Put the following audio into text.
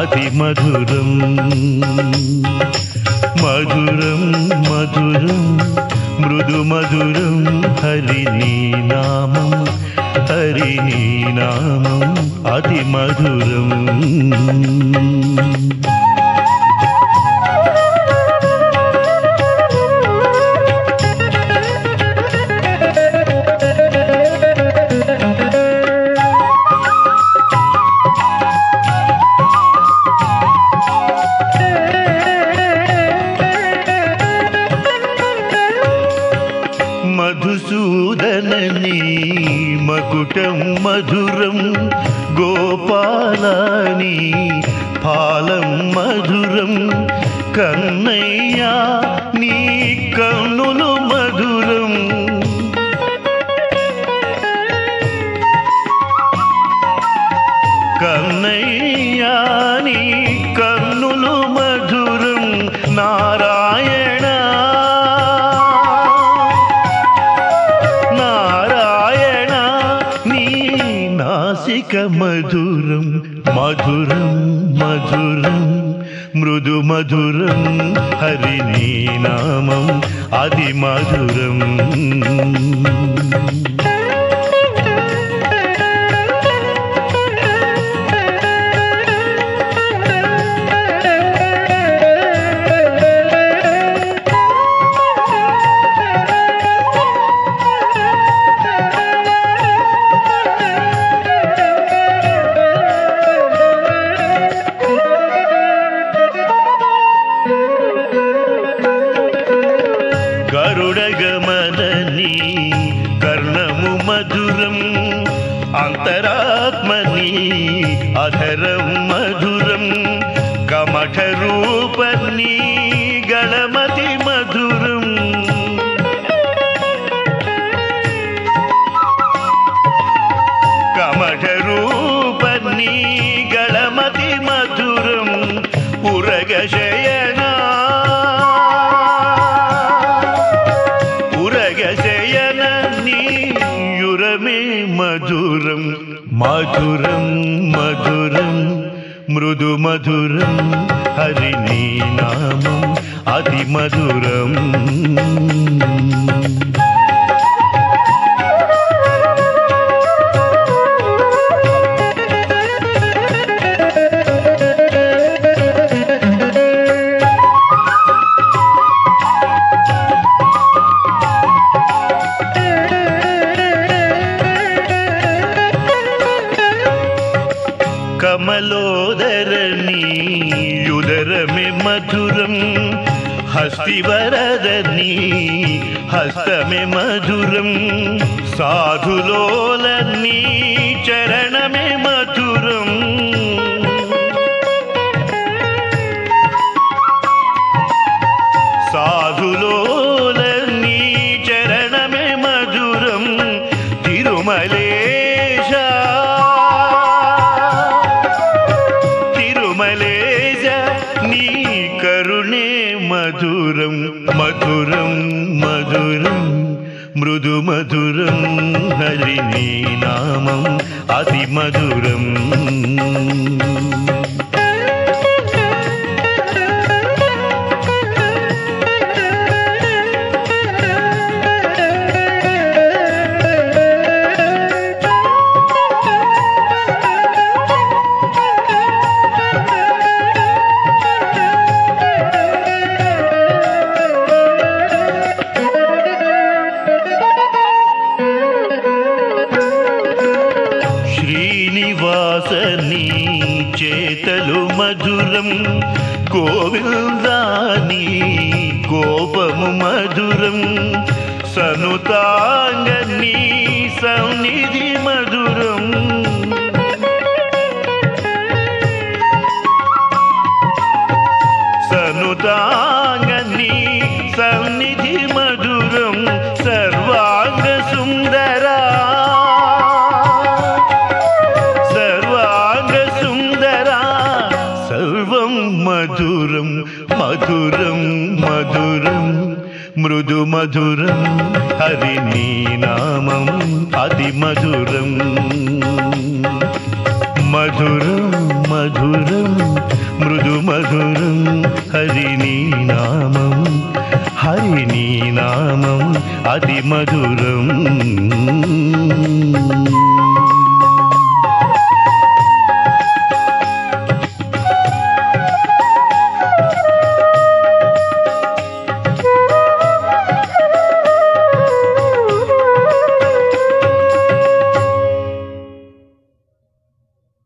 అతి మధురం మధురం మధురం మృదు మధురం హరి నీ నామం హరి నీ నామం అతి మధురం మధుసూదనని మకుటం మధురం గోపాలని పాలం మధురం కన్నయ్యా నీ కన్నులు మధురం కన్నయ్యా నీ కన్నులు మధురం నారాయణ నారాయణ నీ నాసిక మధురం మధురం మధురం మృదు మధురం హరి నీ నామం అది మధురం గరుడగమనని కర్ణము మధురం అంతరాత్మని అధరం మధురం కమఠ రూపని గణమతి మధురం కమఠ రూపని గణమతి మధురం పురగశయనా ఉరగశయన నీయురమే మధురం మధురం మధురం మృదు మధురం హరి నీ నామం అతి మధురం కమలోదరణి యుదరమే మధురం హస్తివరదని హస్తమే మధురం సాధులోలని చరణమే మధురం సాధులోలని చరణమే మధురం తిరుమలేశ తిరుమలేశ నీ కరుణే మధురం మధురం మధురం మృదు మధురం హరి నీ నామం అతి మధురం శ్రీనివాసని చేతలు మధురం గోవిందాని కోపము మధురం సనుతాంగని సన్నిధి మధురం సనుతాంగని సన్నిధి మధురం సర్వాంగ సుందరా సర్వాంగ సుందరా సర్వం మధురం మధురం మధురం మృదు మధురం హరి నీ నామం అతి మధురం మధురం మధురం మృదు మధురం హరి నీ నామం హరి నీ నామం అతి మధురం